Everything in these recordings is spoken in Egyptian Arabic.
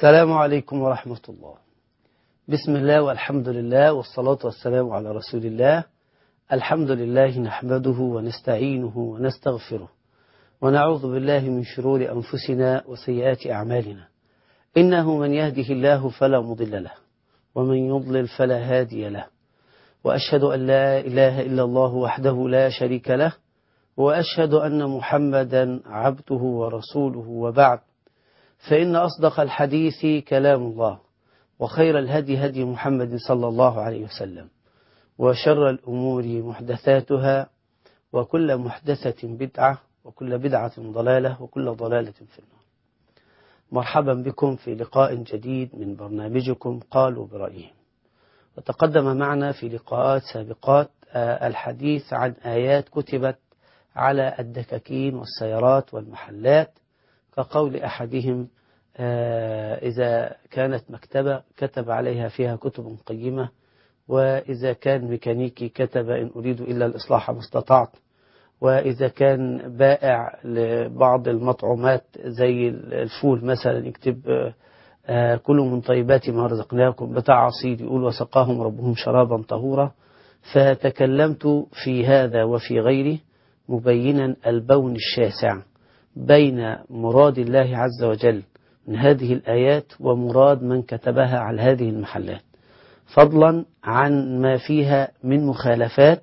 السلام عليكم ورحمة الله بسم الله والحمد لله والصلاة والسلام على رسول الله الحمد لله نحمده ونستعينه ونستغفره ونعوذ بالله من شرور أنفسنا وسيئات أعمالنا إنه من يهده الله فلا مضل له ومن يضلل فلا هادي له وأشهد أن لا إله إلا الله وحده لا شريك له وأشهد أن محمدا عبده ورسوله وبعد فإن أصدق الحديث كلام الله وخير الهدي هدي محمد صلى الله عليه وسلم وشر الأمور محدثاتها وكل محدثة بدعة وكل بدعة ضلالة وكل ضلالة في النار مرحبا بكم في لقاء جديد من برنامجكم قالوا برأيهم وتقدم معنا في لقاءات سابقات الحديث عن آيات كتبت على الدكاكين والسيارات والمحلات كقول أحدهم إذا كانت مكتبة كتب عليها فيها كتب قيمة وإذا كان ميكانيكي كتب إن أريد إلا الإصلاح ما استطعت وإذا كان بائع لبعض المطعومات زي الفول مثلا يكتب كلوا من طيبات ما رزقناكم بتاع عصير يقول وسقاهم ربهم شرابا طهورا فتكلمت في هذا وفي غيره مبينا البون الشاسع بين مراد الله عز وجل من هذه الآيات ومراد من كتبها على هذه المحلات فضلا عن ما فيها من مخالفات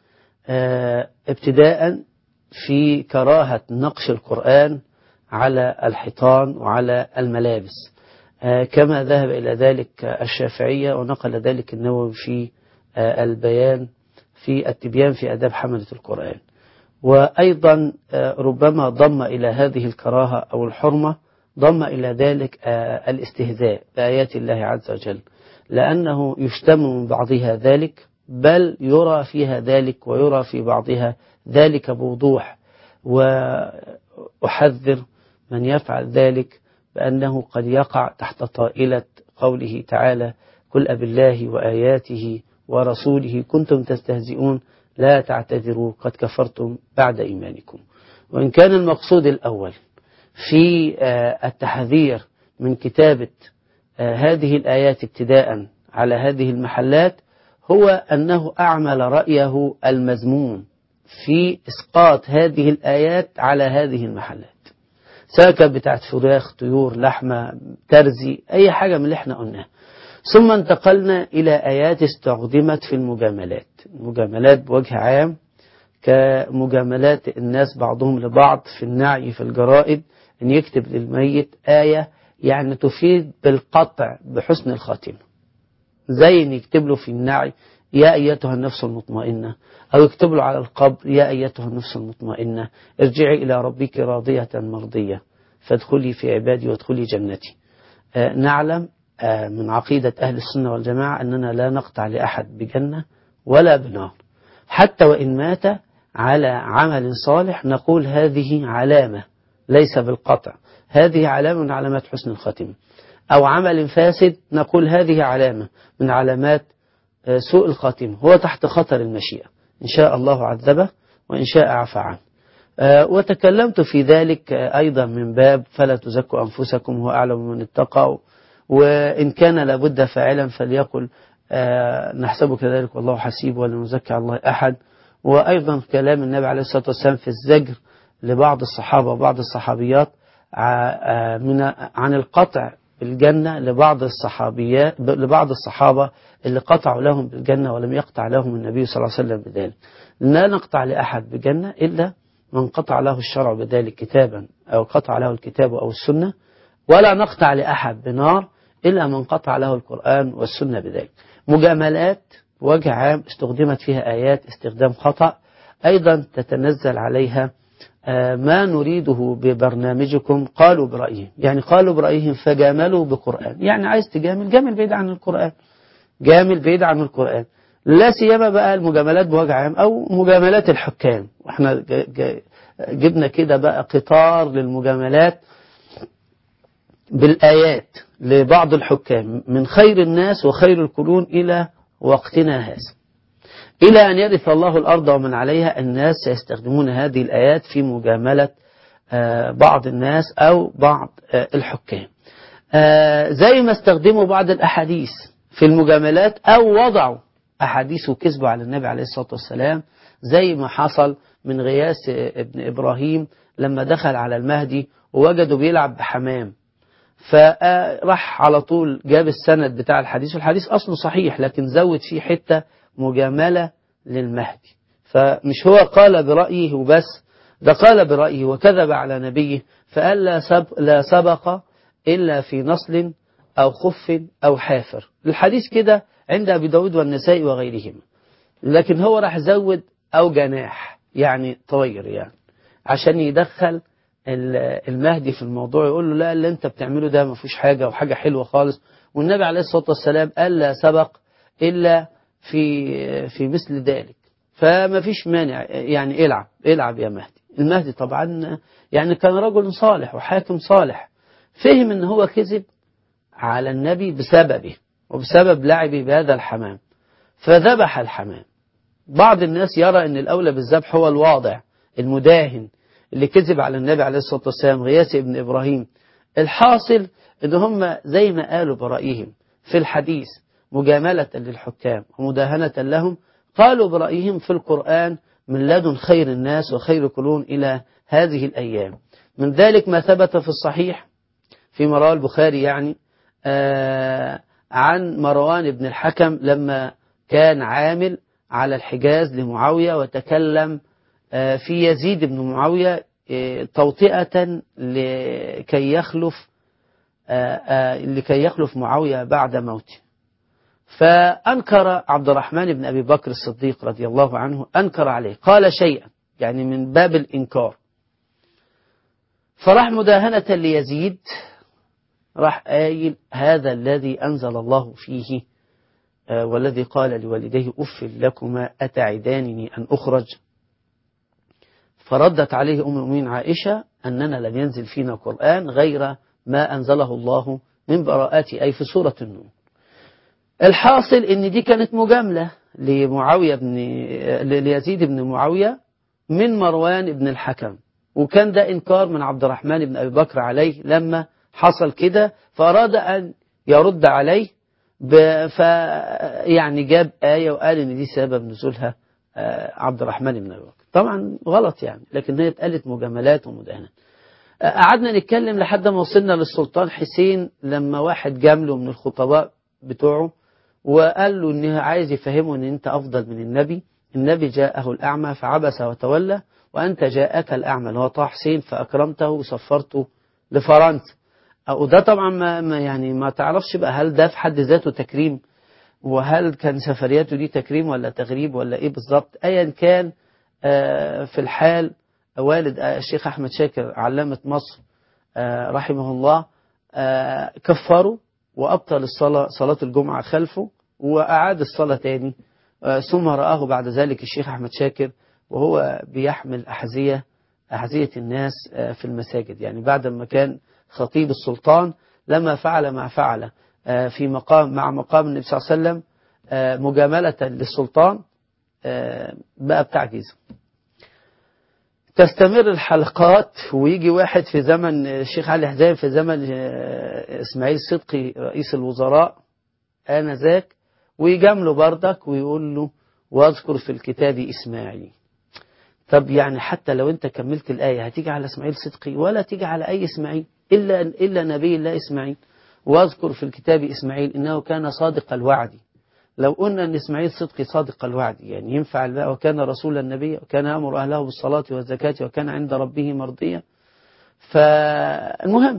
ابتداء في كراهة نقش القرآن على الحيطان وعلى الملابس كما ذهب إلى ذلك الشافعية ونقل ذلك النووي في البيان في التبيان في أداب حملة القرآن وأيضا ربما ضم إلى هذه الكراهة أو الحرمة ضم إلى ذلك الاستهزاء بآيات الله عز وجل لأنه يشتم من بعضها ذلك بل يرى فيها ذلك ويرى في بعضها ذلك بوضوح وأحذر من يفعل ذلك بأنه قد يقع تحت طائلة قوله تعالى قل أب الله وآياته ورسوله كنتم تستهزئون لا تعتذروا قد كفرتم بعد إيمانكم وإن كان المقصود الأول في التحذير من كتابة هذه الآيات ابتداء على هذه المحلات هو أنه أعمل رأيه المذموم في إسقاط هذه الآيات على هذه المحلات سواء كانت بتاعت فراخ طيور لحمة ترزي أي حاجة من اللي احنا قلناها ثم انتقلنا إلى آيات استخدمت في المجاملات المجاملات بوجه عام كمجاملات الناس بعضهم لبعض في النعي في الجرائد أن يكتب للميت آية يعني تفيد بالقطع بحسن الخاتمة زي أن يكتب له في النعي يا أيتها النفس المطمئنة أو يكتب له على القبر يا أيتها النفس المطمئنة ارجعي إلى ربك راضية مرضية فادخلي في عبادي وادخلي جنتي آه نعلم آه من عقيدة أهل السنة والجماعة أننا لا نقطع لأحد بجنة ولا بنار حتى وإن مات على عمل صالح نقول هذه علامة ليس بالقطع هذه علامة من علامات حسن الخاتمة أو عمل فاسد نقول هذه علامة من علامات سوء الخاتمة هو تحت خطر المشيئة إن شاء الله عذبه وإن شاء عفى عنه وتكلمت في ذلك أيضا من باب فلا تزكوا أنفسكم هو أعلم من اتقوا وإن كان لابد فاعلا فليقل نحسبه كذلك والله حسيب ولا نزكي على الله أحد وأيضا كلام النبي عليه الصلاة والسلام في الزجر لبعض الصحابة وبعض الصحابيات من عن القطع بالجنة لبعض الصحابيات لبعض الصحابة اللي قطعوا لهم بالجنة ولم يقطع لهم النبي صلى الله عليه وسلم بذلك لا نقطع لأحد بجنة إلا من قطع له الشرع بذلك كتابا أو قطع له الكتاب أو السنة ولا نقطع لأحد بنار إلا من قطع له القرآن والسنة بذلك مجاملات وجه عام استخدمت فيها آيات استخدام خطأ أيضا تتنزل عليها ما نريده ببرنامجكم قالوا برأيهم يعني قالوا برأيهم فجاملوا بقرآن يعني عايز تجامل جامل بعيد عن القرآن جامل بعيد عن القرآن لا سيما بقى المجاملات بوجه عام أو مجاملات الحكام واحنا جبنا كده بقى قطار للمجاملات بالآيات لبعض الحكام من خير الناس وخير القرون إلى وقتنا هذا إلى أن يرث الله الأرض ومن عليها الناس سيستخدمون هذه الآيات في مجاملة بعض الناس أو بعض الحكام آه زي ما استخدموا بعض الأحاديث في المجاملات أو وضعوا أحاديث وكذبوا على النبي عليه الصلاة والسلام زي ما حصل من غياس ابن إبراهيم لما دخل على المهدي ووجده بيلعب بحمام فراح على طول جاب السند بتاع الحديث والحديث أصله صحيح لكن زود فيه حتة مجاملة للمهدي فمش هو قال برأيه وبس ده قال برأيه وكذب على نبيه فقال لا, سب لا سبق إلا في نصل أو خف أو حافر الحديث كده عند أبي داود والنسائي وغيرهما لكن هو راح زود أو جناح يعني طوير يعني عشان يدخل المهدي في الموضوع يقول له لا اللي انت بتعمله ده ما فيهوش حاجة وحاجة حلوة خالص والنبي عليه الصلاة والسلام قال لا سبق إلا في في مثل ذلك فما فيش مانع يعني العب العب يا مهدي المهدي طبعا يعني كان رجل صالح وحاكم صالح فهم ان هو كذب على النبي بسببه وبسبب لعبه بهذا الحمام فذبح الحمام بعض الناس يرى ان الاولى بالذبح هو الواضع المداهن اللي كذب على النبي عليه الصلاة والسلام غياث ابن إبراهيم الحاصل ان هم زي ما قالوا برأيهم في الحديث مجاملة للحكام ومداهنة لهم قالوا برأيهم في القرآن من لدن خير الناس وخير قرون إلى هذه الأيام من ذلك ما ثبت في الصحيح في رواه البخاري يعني آه عن مروان بن الحكم لما كان عامل على الحجاز لمعاوية وتكلم آه في يزيد بن معاوية آه توطئة لكي يخلف لكي يخلف معاوية بعد موته فأنكر عبد الرحمن بن أبي بكر الصديق رضي الله عنه أنكر عليه قال شيئا يعني من باب الإنكار فراح مداهنة ليزيد راح قايل هذا الذي أنزل الله فيه والذي قال لوالديه أف لكما أتعدانني أن أخرج فردت عليه أم المؤمنين عائشة أننا لم ينزل فينا قرآن غير ما أنزله الله من براءات أي في سورة النور الحاصل ان دي كانت مجاملة لمعاوية بن ليزيد بن معاوية من مروان بن الحكم وكان ده انكار من عبد الرحمن بن ابي بكر عليه لما حصل كده فاراد ان يرد عليه ف يعني جاب آية وقال ان دي سبب نزولها عبد الرحمن بن ابي بكر طبعا غلط يعني لكن هي اتقالت مجاملات ومداهنات قعدنا نتكلم لحد ما وصلنا للسلطان حسين لما واحد جامله من الخطباء بتوعه وقال له انه عايز يفهمه ان انت افضل من النبي النبي جاءه الاعمى فعبس وتولى وانت جاءك الاعمى اللي هو طه حسين فاكرمته وسفرته لفرنسا وده طبعا ما يعني ما تعرفش بقى هل ده في حد ذاته تكريم وهل كان سفرياته دي تكريم ولا تغريب ولا ايه بالظبط ايا كان في الحال والد الشيخ احمد شاكر علامه مصر رحمه الله كفره وأبطل الصلاة صلاة الجمعة خلفه وأعاد الصلاة تاني ثم رآه بعد ذلك الشيخ أحمد شاكر وهو بيحمل أحذية أحذية الناس في المساجد يعني بعد ما كان خطيب السلطان لما فعل ما فعل في مقام مع مقام النبي صلى الله عليه وسلم مجاملة للسلطان بقى بتاع جيزة تستمر الحلقات ويجي واحد في زمن الشيخ علي حزام في زمن اسماعيل صدقي رئيس الوزراء آنذاك ويجامله بردك ويقول له واذكر في الكتاب إسماعيل طب يعني حتى لو انت كملت الآية هتيجي على اسماعيل صدقي ولا تيجي على أي إسماعيل إلا, إلا نبي الله إسماعيل واذكر في الكتاب إسماعيل إنه كان صادق الوعد لو قلنا ان اسماعيل صدقي صادق الوعد يعني ينفع بقى وكان رسول النبي وكان يامر اهله بالصلاه والزكاه وكان عند ربه مرضيا فالمهم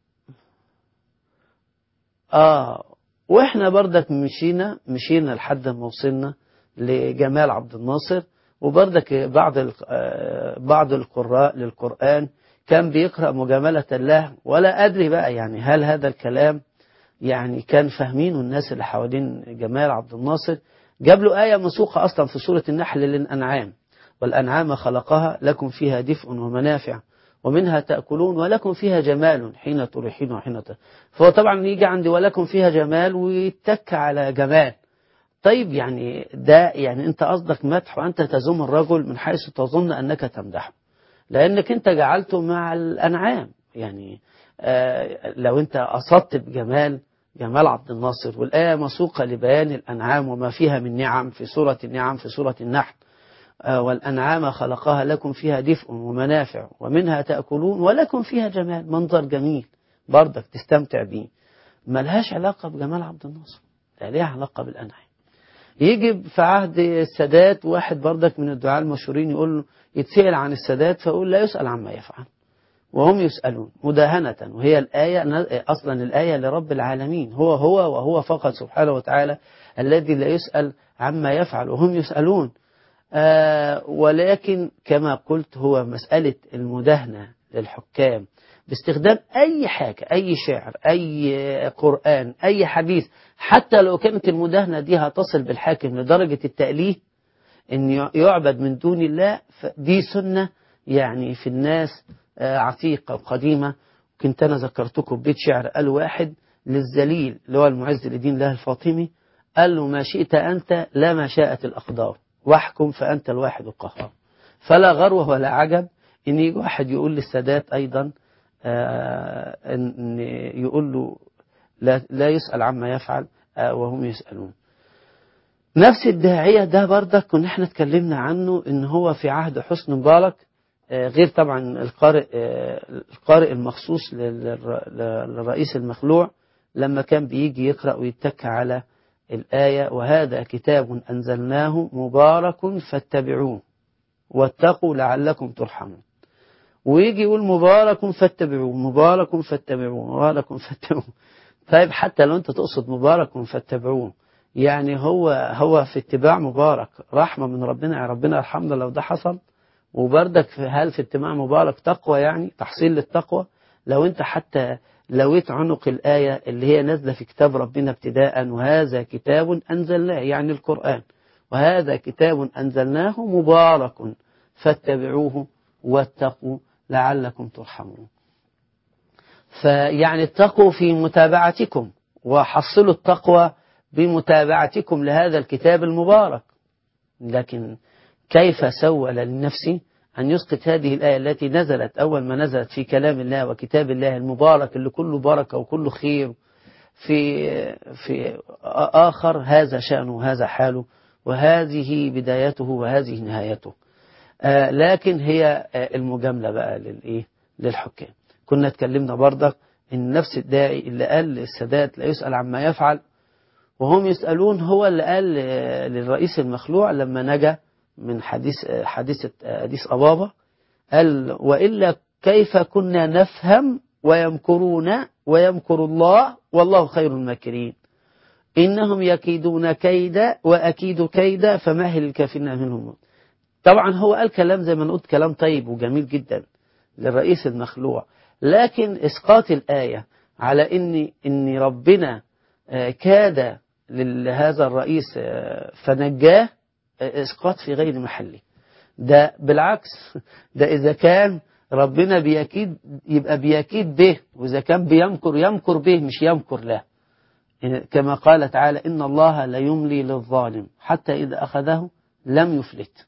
اه واحنا بردك مشينا مشينا لحد ما وصلنا لجمال عبد الناصر وبردك بعض بعض القراء للقران كان بيقرا مجامله الله ولا ادري بقى يعني هل هذا الكلام يعني كان فاهمينه الناس اللي حوالين جمال عبد الناصر جاب له آية مسوقة أصلا في سورة النحل للأنعام والأنعام خلقها لكم فيها دفء ومنافع ومنها تأكلون ولكم فيها جمال حين تريحين وحين فهو طبعا يجي عندي ولكم فيها جمال ويتك على جمال طيب يعني ده يعني أنت قصدك مدح وأنت تزوم الرجل من حيث تظن أنك تمدحه لأنك أنت جعلته مع الأنعام يعني آه لو أنت أصدت بجمال جمال عبد الناصر والآية مسوقة لبيان الأنعام وما فيها من نعم في سورة النعم في سورة النحل آه والأنعام خلقها لكم فيها دفء ومنافع ومنها تأكلون ولكم فيها جمال منظر جميل برضك تستمتع بيه ملهاش علاقة بجمال عبد الناصر لا ليها علاقة بالأنعام يجي في عهد السادات واحد برضك من الدعاة المشهورين يقول له يتسأل عن السادات فيقول لا يسأل عما يفعل وهم يسألون مداهنة وهي الآية أصلا الآية لرب العالمين هو هو وهو فقط سبحانه وتعالى الذي لا يسأل عما يفعل وهم يسألون آه ولكن كما قلت هو مسألة المداهنة للحكام باستخدام أي حاجة أي شعر أي قرآن أي حديث حتى لو كانت المداهنة دي هتصل بالحاكم لدرجة التأليه أن يعبد من دون الله دي سنة يعني في الناس عتيقة وقديمة كنت أنا ذكرتكم بيت شعر قال واحد للذليل اللي هو المعز لدين الله الفاطمي قال له ما شئت أنت لا ما شاءت الأقدار واحكم فأنت الواحد القهار فلا غروة ولا عجب إن يجي واحد يقول للسادات أيضا آه أن يقول له لا, لا يسأل عما يفعل آه وهم يسألون نفس الداعية ده برضك كنا احنا اتكلمنا عنه ان هو في عهد حسن مبارك آه غير طبعا القارئ القارئ المخصوص للرئيس المخلوع لما كان بيجي يقرأ ويتك على الآية وهذا كتاب أنزلناه مبارك فاتبعوه واتقوا لعلكم ترحمون ويجي يقول مبارك فاتبعوه مبارك فاتبعوه مبارك فاتبعوه طيب حتى لو انت تقصد مبارك فاتبعوه يعني هو هو في اتباع مبارك رحمة من ربنا يا ربنا يرحمنا لو ده حصل وبردك في هل في اتباع مبارك تقوى يعني تحصيل للتقوى لو انت حتى لويت عنق الآية اللي هي نازلة في كتاب ربنا ابتداء وهذا كتاب أنزلناه يعني القرآن وهذا كتاب أنزلناه مبارك فاتبعوه واتقوا لعلكم ترحمون فيعني اتقوا في متابعتكم وحصلوا التقوى بمتابعتكم لهذا الكتاب المبارك لكن كيف سول لنفسه أن يسقط هذه الآية التي نزلت أول ما نزلت في كلام الله وكتاب الله المبارك اللي كله بركة وكله خير في في آخر هذا شأنه وهذا حاله وهذه بدايته وهذه نهايته آه لكن هي آه المجاملة بقى للإيه للحكام كنا اتكلمنا برضك إن نفس الداعي اللي قال للسادات لا يسأل عما يفعل وهم يسألون هو اللي قال للرئيس المخلوع لما نجا من حديث حديث حديث أبابا قال وإلا كيف كنا نفهم ويمكرون ويمكر الله والله خير الماكرين إنهم يكيدون كيدا وأكيد كيدا فمهل الكافرين منهم طبعا هو قال كلام زي ما قلت كلام طيب وجميل جدا للرئيس المخلوع لكن إسقاط الآية على إن إن ربنا كاد لهذا الرئيس فنجاه إسقاط في غير محله ده بالعكس ده إذا كان ربنا بيكيد يبقى بيكيد به وإذا كان بيمكر يمكر به مش يمكر له كما قال تعالى إن الله لا يملي للظالم حتى إذا أخذه لم يفلت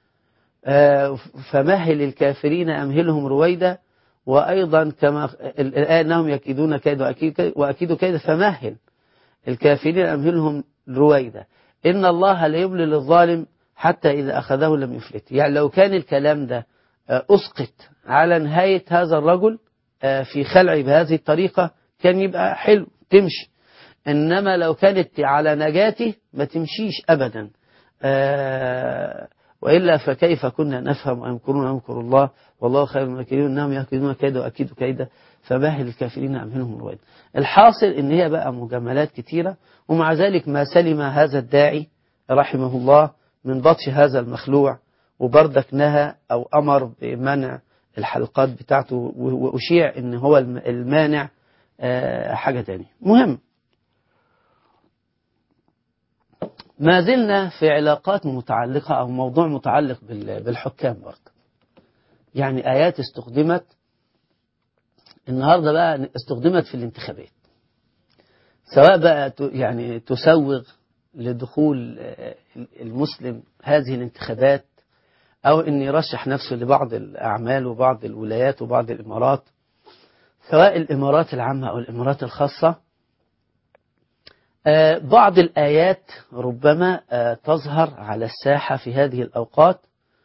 فمهل الكافرين أمهلهم رويدا وأيضا كما الآن أنهم يكيدون كيد وأكيد كيد فمهل الكافرين أمهلهم رويدا إن الله لا يملي للظالم حتى إذا أخذه لم يفلت يعني لو كان الكلام ده أسقط على نهاية هذا الرجل في خلعه بهذه الطريقة كان يبقى حلو تمشي إنما لو كانت على نجاته ما تمشيش أبدا وإلا فكيف كنا نفهم ويمكرون ويمكر الله والله خير الماكرين إنهم يكيدون كيدا وأكيد كيدا فمهل الكافرين أمهلهم رويدا الحاصل إن هي بقى مجاملات كتيرة ومع ذلك ما سلم هذا الداعي رحمه الله من بطش هذا المخلوع وبردك نهى أو أمر بمنع الحلقات بتاعته وأشيع إن هو المانع حاجة تانية مهم ما زلنا في علاقات متعلقة أو موضوع متعلق بالحكام برضه يعني آيات استخدمت النهاردة بقى استخدمت في الانتخابات سواء بقى يعني تسوغ لدخول المسلم هذه الانتخابات أو أن يرشح نفسه لبعض الأعمال وبعض الولايات وبعض الإمارات سواء الإمارات العامة أو الإمارات الخاصة آه، بعض الآيات ربما آه، تظهر على الساحة في هذه الأوقات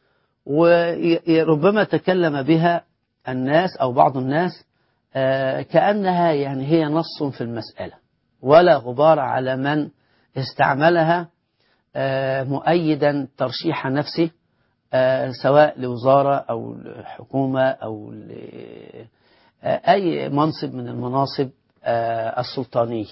وربما تكلم بها الناس أو بعض الناس آه، كأنها يعني هي نص في المسألة ولا غبار على من استعملها آه، مؤيدا ترشيح نفسه آه، سواء لوزارة أو لحكومة أو لأي منصب من المناصب آه، السلطانية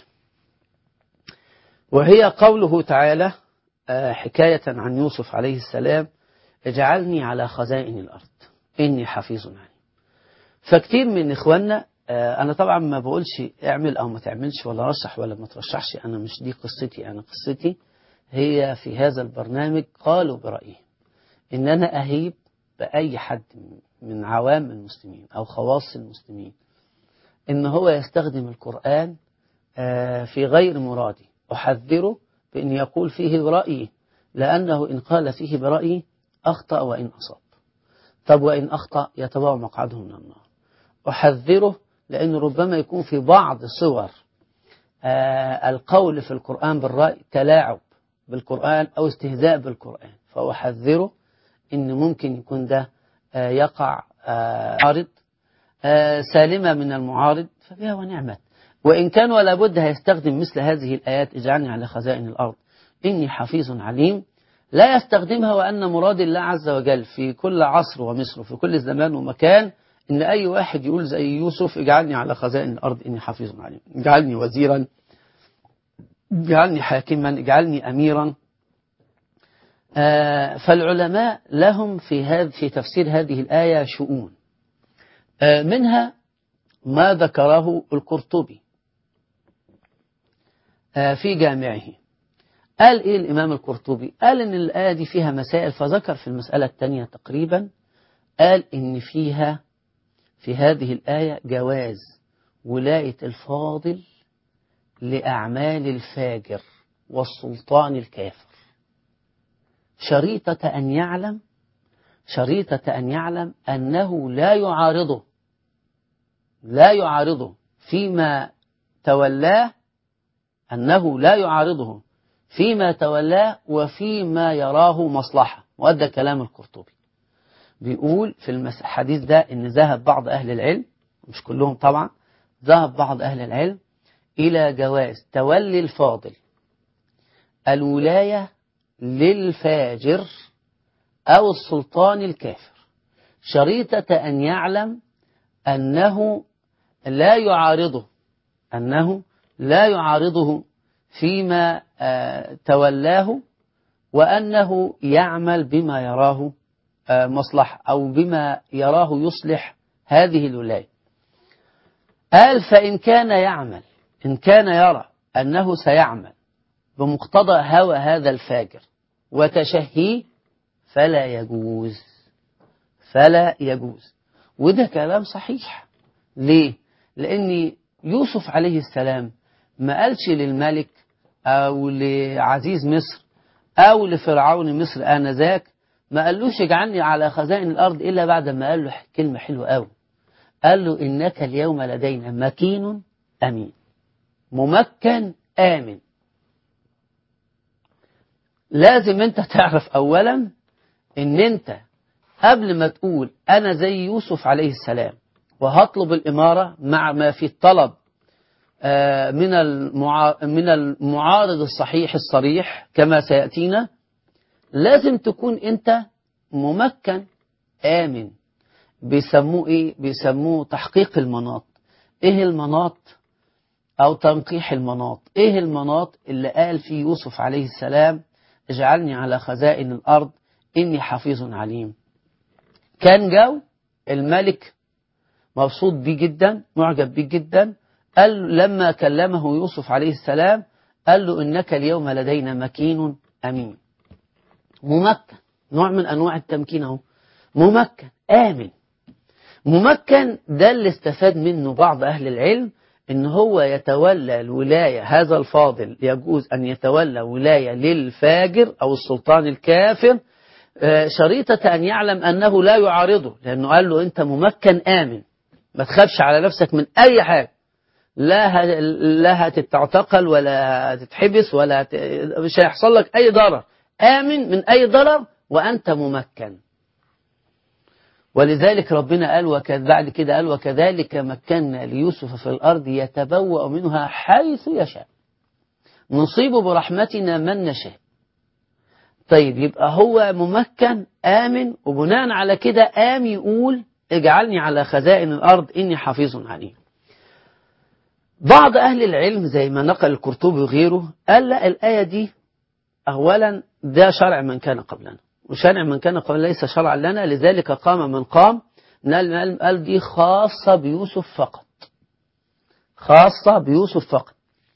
وهي قوله تعالى آه، حكاية عن يوسف عليه السلام اجعلني على خزائن الأرض إني حفيظ عليم فكتير من إخواننا آه، أنا طبعا ما بقولش اعمل أو ما تعملش ولا رشح ولا ما ترشحش أنا مش دي قصتي أنا قصتي هي في هذا البرنامج قالوا برأيهم إن أنا أهيب بأي حد من عوام المسلمين أو خواص المسلمين إن هو يستخدم القرآن آه، في غير مرادي أحذره بأن يقول فيه برأيي لأنه إن قال فيه برأيي أخطأ وإن أصاب طب وإن أخطأ يتبع مقعده من النار أحذره لأنه ربما يكون في بعض صور آه، القول في القرآن بالرأي تلاعب بالقرآن أو استهزاء بالقرآن فأحذره إن ممكن يكون ده آه، يقع آه، عارض آه، سالمة من المعارض فبها ونعمت وإن كان ولا بد هيستخدم مثل هذه الآيات اجعلني على خزائن الأرض إني حفيظ عليم لا يستخدمها وأن مراد الله عز وجل في كل عصر ومصر وفي كل زمان ومكان إن أي واحد يقول زي يوسف اجعلني على خزائن الأرض إني حفيظ عليم اجعلني وزيرا اجعلني حاكما اجعلني أميرا آه، فالعلماء لهم في هذا في تفسير هذه الآية شؤون آه، منها ما ذكره القرطبي آه، في جامعه قال إيه الإمام القرطبي قال إن الآية دي فيها مسائل فذكر في المسألة الثانية تقريبا قال إن فيها في هذه الآية جواز ولاية الفاضل لأعمال الفاجر والسلطان الكافر شريطة أن يعلم شريطة أن يعلم أنه لا يعارضه لا يعارضه فيما تولاه أنه لا يعارضه فيما تولاه وفيما يراه مصلحة وأدى كلام القرطبي بيقول في الحديث ده إن ذهب بعض أهل العلم مش كلهم طبعا ذهب بعض أهل العلم إلى جواز تولي الفاضل الولاية للفاجر أو السلطان الكافر شريطة أن يعلم أنه لا يعارضه أنه لا يعارضه فيما آه، تولاه وأنه يعمل بما يراه آه، مصلحة أو بما يراه يصلح هذه الولاية قال فإن كان يعمل إن كان يرى أنه سيعمل بمقتضى هوى هذا الفاجر وتشهيه فلا يجوز فلا يجوز وده كلام صحيح ليه لأن يوسف عليه السلام ما قالش للملك أو لعزيز مصر أو لفرعون مصر آنذاك ما قالوش اجعلني على خزائن الأرض إلا بعد ما قال له كلمة حلوة قوي قال له إنك اليوم لدينا مكين أمين ممكن آمن لازم انت تعرف اولا ان انت قبل ما تقول انا زي يوسف عليه السلام وهطلب الاماره مع ما في الطلب آه، من المعا- من المعارض الصحيح الصريح كما سياتينا لازم تكون انت ممكن امن بيسموه ايه بيسموه تحقيق المناط ايه المناط او تنقيح المناط ايه المناط اللي قال فيه يوسف عليه السلام اجعلني على خزائن الأرض إني حفيظ عليم كان جو الملك مبسوط بيه جدا معجب بيه جدا قال لما كلمه يوسف عليه السلام قال له إنك اليوم لدينا مكين أمين ممكن نوع من أنواع التمكين أهو ممكن آمن ممكن ده اللي استفاد منه بعض أهل العلم إن هو يتولى الولاية هذا الفاضل يجوز أن يتولى ولاية للفاجر أو السلطان الكافر آه، شريطة أن يعلم أنه لا يعارضه لأنه قال له أنت ممكن آمن ما تخافش على نفسك من أي حاجة لا لا هتتعتقل ولا هتتحبس ولا هت... مش هيحصل لك أي ضرر آمن من أي ضرر وأنت ممكن ولذلك ربنا قال وكذ بعد كده قال وكذلك مكنا ليوسف في الأرض يتبوأ منها حيث يشاء نصيب برحمتنا من نشاء طيب يبقى هو ممكن آمن وبناء على كده قام يقول اجعلني على خزائن الأرض إني حفيظ عليم بعض أهل العلم زي ما نقل القرطبي وغيره قال لا الآية دي أولا ده شرع من كان قبلنا وشرع من كان قبلنا ليس شرعا لنا لذلك قام من قام قال دي خاصة بيوسف فقط خاصة بيوسف فقط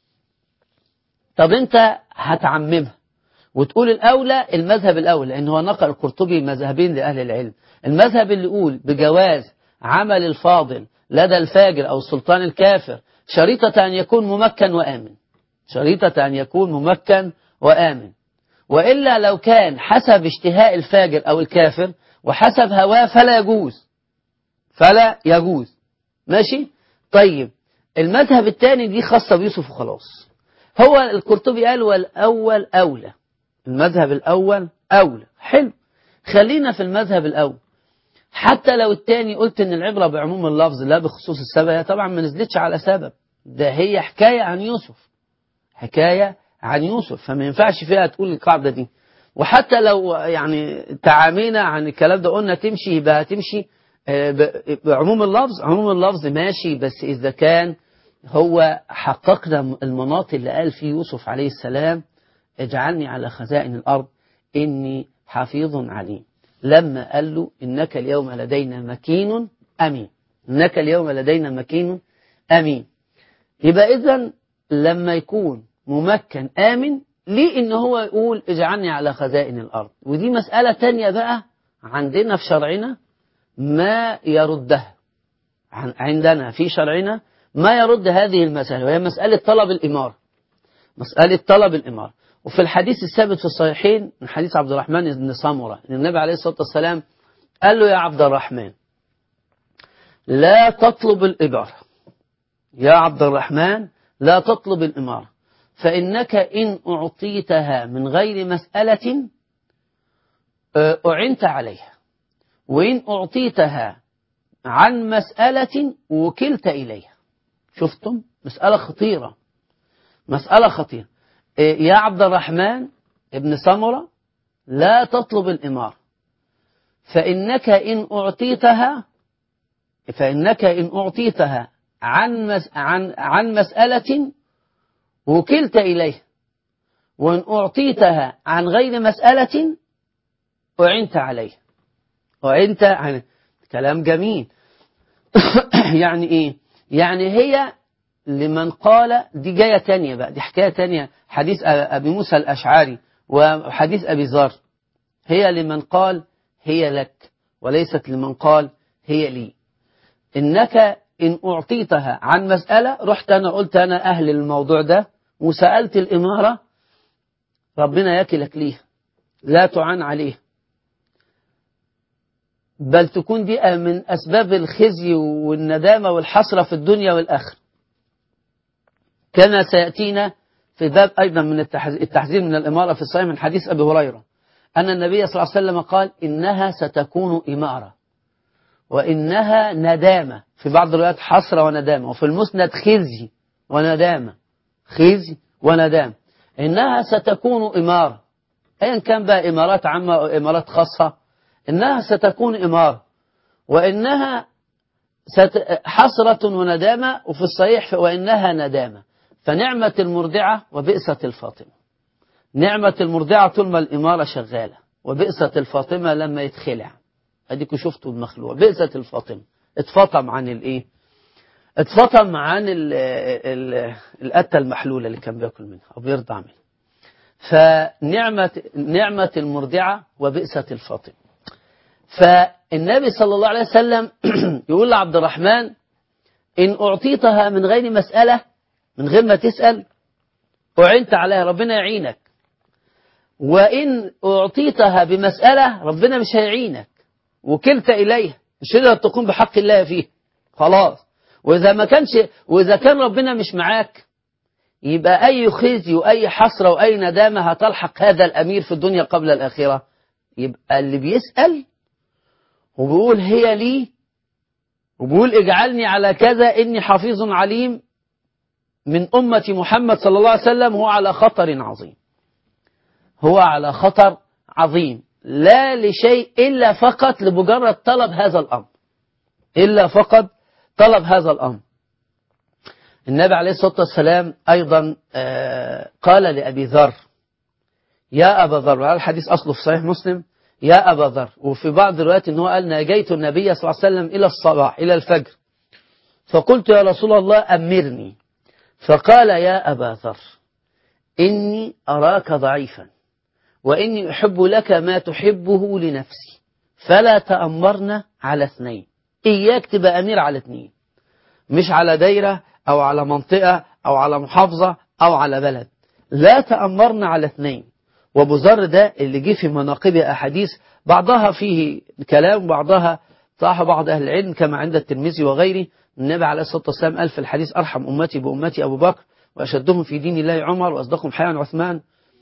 طب انت هتعممها وتقول الأولى المذهب الأول لأن هو نقل القرطبي مذهبين لأهل العلم المذهب اللي يقول بجواز عمل الفاضل لدى الفاجر أو السلطان الكافر شريطة أن يكون ممكن وآمن شريطة أن يكون ممكن وآمن وإلا لو كان حسب اشتهاء الفاجر أو الكافر وحسب هواه فلا يجوز فلا يجوز ماشي طيب المذهب الثاني دي خاصة بيوسف وخلاص هو القرطبي قال والأول أولى المذهب الأول أولى حلو خلينا في المذهب الأول حتى لو التاني قلت ان العبرة بعموم اللفظ لا بخصوص السبب هي طبعا ما نزلتش على سبب ده هي حكاية عن يوسف حكاية عن يوسف فما ينفعش فيها تقول القاعدة دي وحتى لو يعني تعامينا عن الكلام ده قلنا تمشي يبقى تمشي بعموم اللفظ عموم اللفظ ماشي بس إذا كان هو حققنا المناط اللي قال فيه يوسف عليه السلام اجعلني على خزائن الأرض إني حفيظ عليم لما قال له إنك اليوم لدينا مكين أمين إنك اليوم لدينا مكين أمين يبقى إذا لما يكون ممكن آمن ليه إن هو يقول اجعلني على خزائن الأرض ودي مسألة تانية بقى عندنا في شرعنا ما يردها عندنا في شرعنا ما يرد هذه المسألة وهي مسألة طلب الإمارة مسألة طلب الإمارة وفي الحديث الثابت في الصحيحين من حديث عبد الرحمن بن سمرة ان النبي عليه الصلاة والسلام قال له يا عبد الرحمن لا تطلب الإمارة يا عبد الرحمن لا تطلب الإمارة فإنك إن أعطيتها من غير مسألة أعنت عليها وإن أعطيتها عن مسألة وكلت إليها شفتم مسألة خطيرة مسألة خطيرة يا عبد الرحمن ابن سمرة لا تطلب الإمارة فإنك إن أعطيتها فإنك إن أعطيتها عن مس عن عن مسألة وكلت إليها وإن أعطيتها عن غير مسألة أعنت عليها أعنت عن كلام جميل يعني إيه يعني هي لمن قال دي جاية تانية بقى دي حكاية تانية حديث أبي موسى الأشعري وحديث أبي ذر هي لمن قال هي لك وليست لمن قال هي لي إنك إن أعطيتها عن مسألة رحت أنا قلت أنا أهل الموضوع ده وسألت الإمارة ربنا يكلك ليها لا تعان عليه بل تكون دي من أسباب الخزي والندامة والحسرة في الدنيا والآخرة كما سيأتينا في باب أيضا من التحذير من الإمارة في الصحيح من حديث أبي هريرة أن النبي صلى الله عليه وسلم قال إنها ستكون إمارة وإنها ندامة في بعض الروايات حسرة وندامة وفي المسند خزي وندامة خزي وندامة إنها ستكون إمارة أيا كان بقى إمارات عامة أو إمارات خاصة إنها ستكون إمارة وإنها ست... حسرة وندامة وفي الصحيح وإنها ندامة فنعمة المرضعة وبئسة الفاطمة نعمة المرضعة طول ما الإمارة شغالة وبئسة الفاطمة لما يتخلع أديكوا شفتوا المخلوع بئسة الفاطمة اتفطم عن الإيه اتفطم عن ال ال القتة المحلولة اللي كان بياكل منها أو بيرضع منها فنعمة نعمة المرضعة وبئسة الفاطمة فالنبي صلى الله عليه وسلم يقول لعبد الرحمن إن أعطيتها من غير مسألة من غير ما تسأل أعنت عليها ربنا يعينك وإن أعطيتها بمسألة ربنا مش هيعينك وكلت إليها مش تقدر تقوم بحق الله فيه خلاص وإذا ما كانش وإذا كان ربنا مش معاك يبقى أي خزي وأي حسرة وأي ندامة هتلحق هذا الأمير في الدنيا قبل الآخرة يبقى اللي بيسأل وبيقول هي لي وبيقول اجعلني على كذا إني حفيظ عليم من أمة محمد صلى الله عليه وسلم هو على خطر عظيم هو على خطر عظيم لا لشيء إلا فقط لمجرد طلب هذا الأمر إلا فقط طلب هذا الأمر النبي عليه الصلاة والسلام أيضا قال لأبي ذر يا أبا ذر هذا الحديث أصله في صحيح مسلم يا أبا ذر وفي بعض الروايات أنه قال ناجيت النبي صلى الله عليه وسلم إلى الصباح إلى الفجر فقلت يا رسول الله أمرني فقال يا أبا ذر إني أراك ضعيفا وإني أحب لك ما تحبه لنفسي فلا تأمرنا على اثنين إياك تبقى أمير على اثنين مش على دايرة أو على منطقة أو على محافظة أو على بلد لا تأمرنا على اثنين وابو ذر ده اللي جه في مناقبه أحاديث بعضها فيه كلام بعضها صح بعض أهل العلم كما عند الترمذي وغيره النبي عليه الصلاة والسلام قال في الحديث أرحم أمتي بأمتي أبو بكر وأشدهم في دين الله عمر وأصدقهم حياء عثمان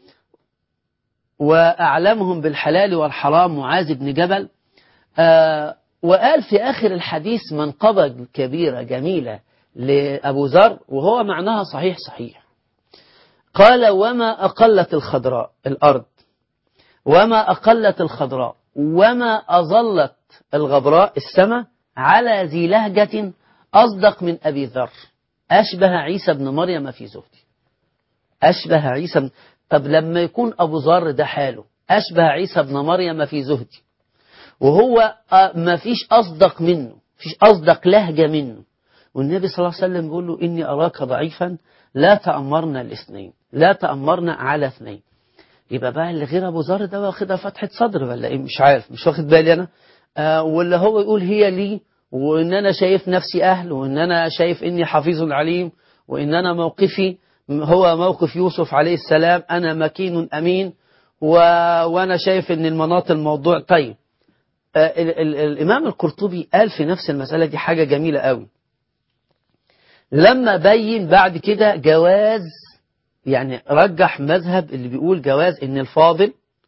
وأعلمهم بالحلال والحرام معاذ بن جبل آه وقال في آخر الحديث منقبة كبيرة جميلة لأبو ذر وهو معناها صحيح صحيح قال وما أقلت الخضراء الأرض وما أقلت الخضراء وما أظلت الغبراء السماء على ذي لهجة أصدق من أبي ذر أشبه عيسى بن مريم في زهدي أشبه عيسى بن... طب لما يكون أبو ذر ده حاله أشبه عيسى بن مريم في زهدي وهو ما فيش أصدق منه فيش أصدق لهجة منه والنبي صلى الله عليه وسلم بيقول له إني أراك ضعيفا لا تأمرنا الاثنين لا تأمرنا على اثنين يبقى بقى اللي غير أبو ذر ده واخدها فتحة صدر ولا إيه مش عارف مش واخد بالي أنا آه ولا هو يقول هي لي وإن أنا شايف نفسي أهل وإن أنا شايف إني حفيظ عليم وإن أنا موقفي هو موقف يوسف عليه السلام أنا مكين أمين و... وأنا شايف إن المناط الموضوع طيب آه ال... ال... الإمام القرطبي قال في نفس المسألة دي حاجة جميلة قوي لما بين بعد كده جواز يعني رجح مذهب اللي بيقول جواز ان الفاضل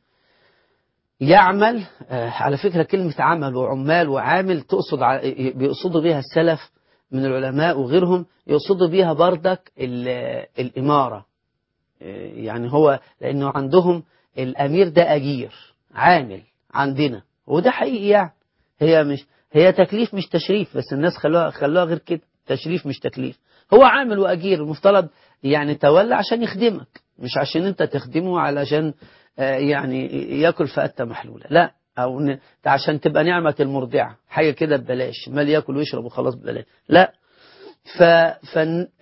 يعمل آه على فكرة كلمة عمل وعمال وعامل تقصد بيقصدوا بيها السلف من العلماء وغيرهم يقصدوا بيها بردك الإمارة آه يعني هو لأنه عندهم الأمير ده أجير عامل عندنا وده حقيقي يعني هي مش هي تكليف مش تشريف بس الناس خلوها خلوها غير كده تشريف مش تكليف هو عامل وأجير المفترض يعني تولى عشان يخدمك مش عشان انت تخدمه علشان يعني ياكل فأتة محلولة لا أو عشان تبقى نعمة المرضعة حاجة كده ببلاش مال ياكل ويشرب وخلاص ببلاش لا ف, ف...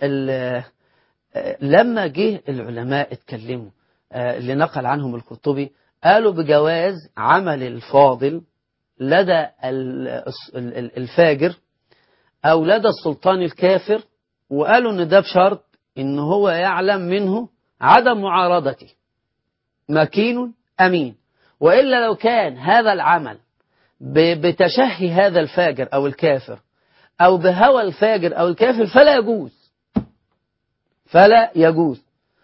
لما جه العلماء اتكلموا اللي نقل عنهم القرطبي قالوا بجواز عمل الفاضل لدى الفاجر أو لدى السلطان الكافر وقالوا إن ده بشرط إن هو يعلم منه عدم معارضته مكين أمين وإلا لو كان هذا العمل بتشهي هذا الفاجر أو الكافر أو بهوى الفاجر أو الكافر فلا يجوز فلا يجوز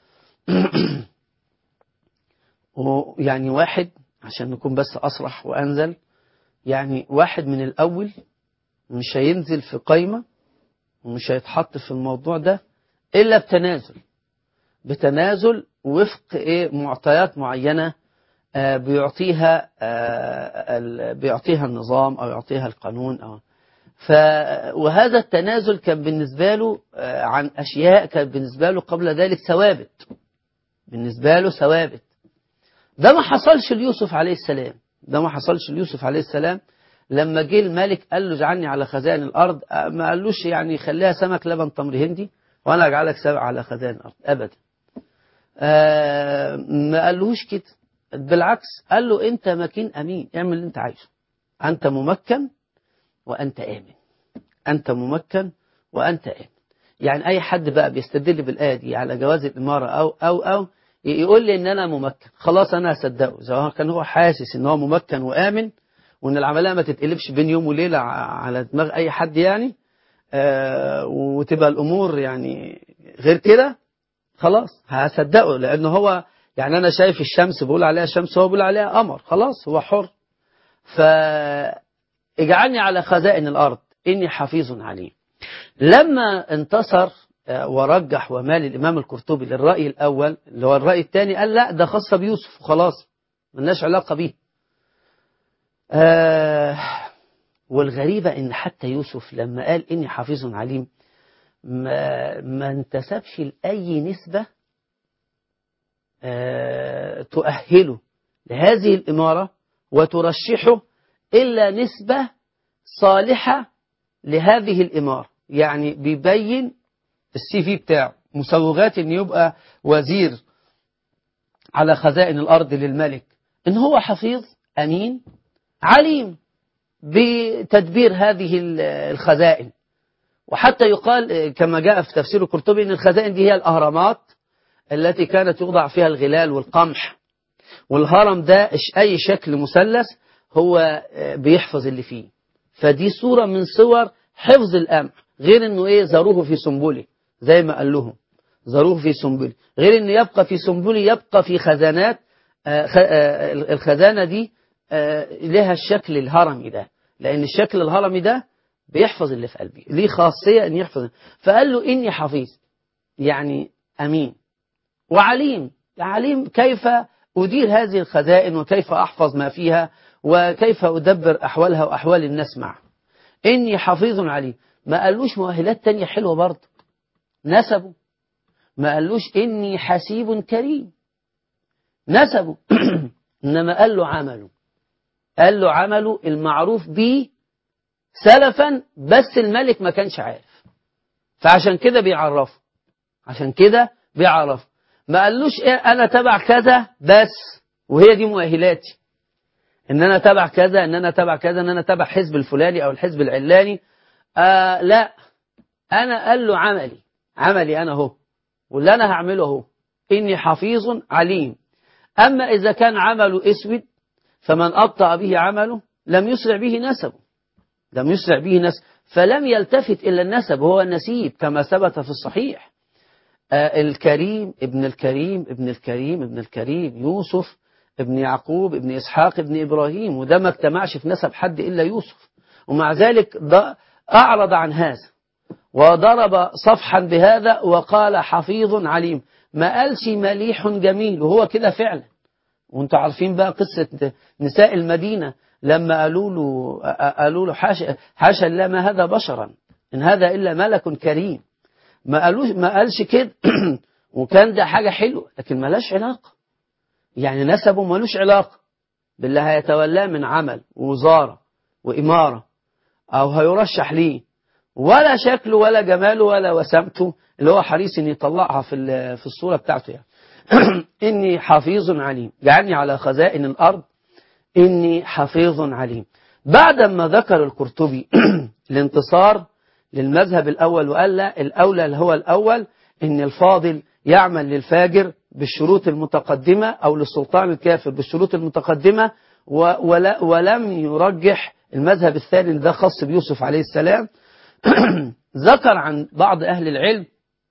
يعني واحد عشان نكون بس أصرح وأنزل يعني واحد من الأول مش هينزل في قايمة ومش هيتحط في الموضوع ده إلا بتنازل بتنازل وفق إيه معطيات معينة آه بيعطيها آه بيعطيها النظام أو يعطيها القانون أو ف وهذا التنازل كان بالنسبة له آه عن أشياء كان بالنسبة له قبل ذلك ثوابت بالنسبة له ثوابت ده ما حصلش ليوسف عليه السلام ده ما حصلش ليوسف عليه السلام لما جه الملك قال له اجعلني على خزائن الأرض ما قالوش يعني خليها سمك لبن تمر هندي وأنا أجعلك سبع على خزائن الأرض أبدا آه ما قالوش كده بالعكس قال له أنت مكين أمين اعمل اللي أنت عايزه أنت ممكن وأنت آمن أنت ممكن وأنت آمن يعني أي حد بقى بيستدل بالآية دي على جواز الإمارة أو أو أو يقول لي إن أنا ممكن خلاص أنا هصدقه سواء كان هو حاسس إن هو ممكن وآمن وإن العملية ما تتقلبش بين يوم وليلة على دماغ أي حد يعني آه وتبقى الأمور يعني غير كده خلاص هصدقه لأنه هو يعني أنا شايف الشمس بقول عليها شمس هو بيقول عليها قمر خلاص هو حر فاجعلني على خزائن الأرض إني حفيظ عليم لما انتصر ورجح ومال الإمام القرطبي للرأي الأول اللي هو الرأي الثاني قال لا ده خاصة بيوسف وخلاص ملناش علاقة بيه آه والغريبة إن حتى يوسف لما قال إني حفيظ عليم ما, ما انتسبش لأي نسبة آه تؤهله لهذه الإمارة وترشحه إلا نسبة صالحة لهذه الإمارة يعني بيبين السي في بتاعه مسوغات ان يبقى وزير على خزائن الارض للملك ان هو حفيظ امين عليم بتدبير هذه الخزائن وحتى يقال كما جاء في تفسير القرطبي ان الخزائن دي هي الاهرامات التي كانت يوضع فيها الغلال والقمح والهرم ده اي شكل مثلث هو بيحفظ اللي فيه فدي صورة من صور حفظ القمح غير انه ايه زاروه في سنبله زي ما قال لهم زاروه في سنبله غير انه يبقى في سنبله يبقى في خزانات آآ آآ الخزانة دي لها الشكل الهرمي ده لان الشكل الهرمي ده بيحفظ اللي في قلبي ليه خاصية ان يحفظ فقال له اني حفيظ يعني امين وعليم عليم كيف ادير هذه الخزائن وكيف احفظ ما فيها وكيف ادبر احوالها واحوال الناس معه اني حفيظ عليم ما قالوش مؤهلات تانية حلوة برضه نسبه ما قالوش إني حسيب كريم نسبه إنما قال له عمله قال له عمله المعروف به سلفا بس الملك ما كانش عارف فعشان كده بيعرفه عشان كده بيعرفه ما قالوش إيه أنا تبع كذا بس وهي دي مؤهلاتي إن أنا تبع كذا إن أنا تبع كذا إن أنا تبع حزب الفلاني أو الحزب العلاني آه لا أنا قال له عملي عملي أنا هو واللي أنا هعمله هو إني حفيظ عليم أما إذا كان عمله أسود فمن أبطأ به عمله لم يسرع به نسبه لم يسرع به نسب فلم يلتفت إلا النسب هو النسيب كما ثبت في الصحيح آه الكريم ابن الكريم ابن الكريم ابن الكريم يوسف ابن يعقوب ابن إسحاق ابن إبراهيم وده ما اجتمعش في نسب حد إلا يوسف ومع ذلك أعرض عن هذا وضرب صفحا بهذا وقال حفيظ عليم ما قالش مليح جميل وهو كده فعلا وانتوا عارفين بقى قصة نساء المدينة لما قالوا له قالوا له حاشا حاشا الله ما هذا بشرا إن هذا إلا ملك كريم ما قالوش ما قالش كده وكان ده حاجة حلوة لكن ملاش علاقة يعني نسبه ملوش علاقة باللي هيتولاه من عمل ووزارة وإمارة أو هيرشح ليه ولا شكله ولا جماله ولا وسامته اللي هو حريص ان يطلعها في في الصوره بتاعته يعني اني حفيظ عليم يعني على خزائن الارض اني حفيظ عليم بعد ما ذكر القرطبي الانتصار للمذهب الاول وقال لا الاولى اللي هو الاول ان الفاضل يعمل للفاجر بالشروط المتقدمه او للسلطان الكافر بالشروط المتقدمه ولا ولم يرجح المذهب الثاني ده خاص بيوسف عليه السلام ذكر عن بعض أهل العلم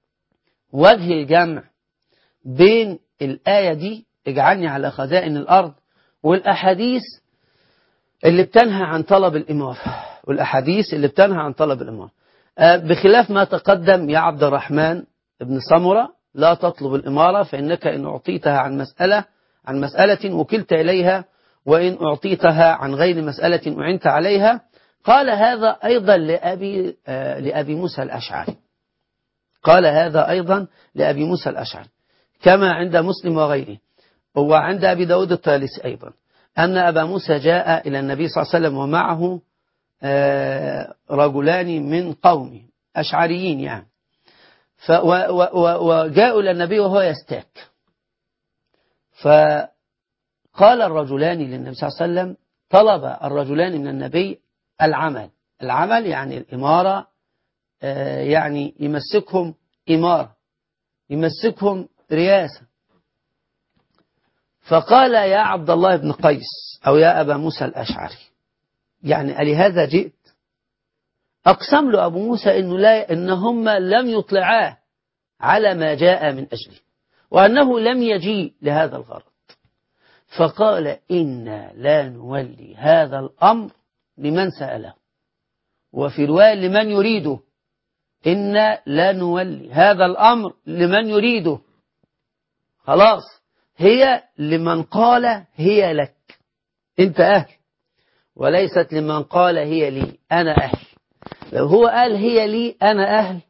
وجه الجمع بين الآية دي اجعلني على خزائن الأرض والأحاديث اللي بتنهى عن طلب الإمارة والأحاديث اللي بتنهى عن طلب الإمارة بخلاف ما تقدم يا عبد الرحمن ابن سمرة لا تطلب الإمارة فإنك إن أعطيتها عن مسألة عن مسألة وكلت إليها وإن أعطيتها عن غير مسألة أعنت عليها قال هذا أيضا لأبي, آه لأبي موسى الأشعري قال هذا أيضا لأبي موسى الأشعري كما عند مسلم وغيره وعند أبي داود الطالسي أيضا أن أبا موسى جاء إلى النبي صلى الله عليه وسلم ومعه آه رجلان من قومه أشعريين يعني وجاءوا إلى النبي وهو يستاك فقال الرجلان للنبي صلى الله عليه وسلم طلب الرجلان من النبي العمل العمل يعني الإمارة يعني يمسكهم إمارة يمسكهم رياسة فقال يا عبد الله بن قيس أو يا أبا موسى الأشعري يعني ألهذا جئت أقسم له أبو موسى إنه لا إن هم لم يطلعاه على ما جاء من أجله وأنه لم يجيء لهذا الغرض فقال إنا لا نولي هذا الأمر لمن سأله وفي رواية لمن يريده إنا لا نولي هذا الأمر لمن يريده خلاص هي لمن قال هي لك أنت أهل وليست لمن قال هي لي أنا أهل لو هو قال هي لي أنا أهل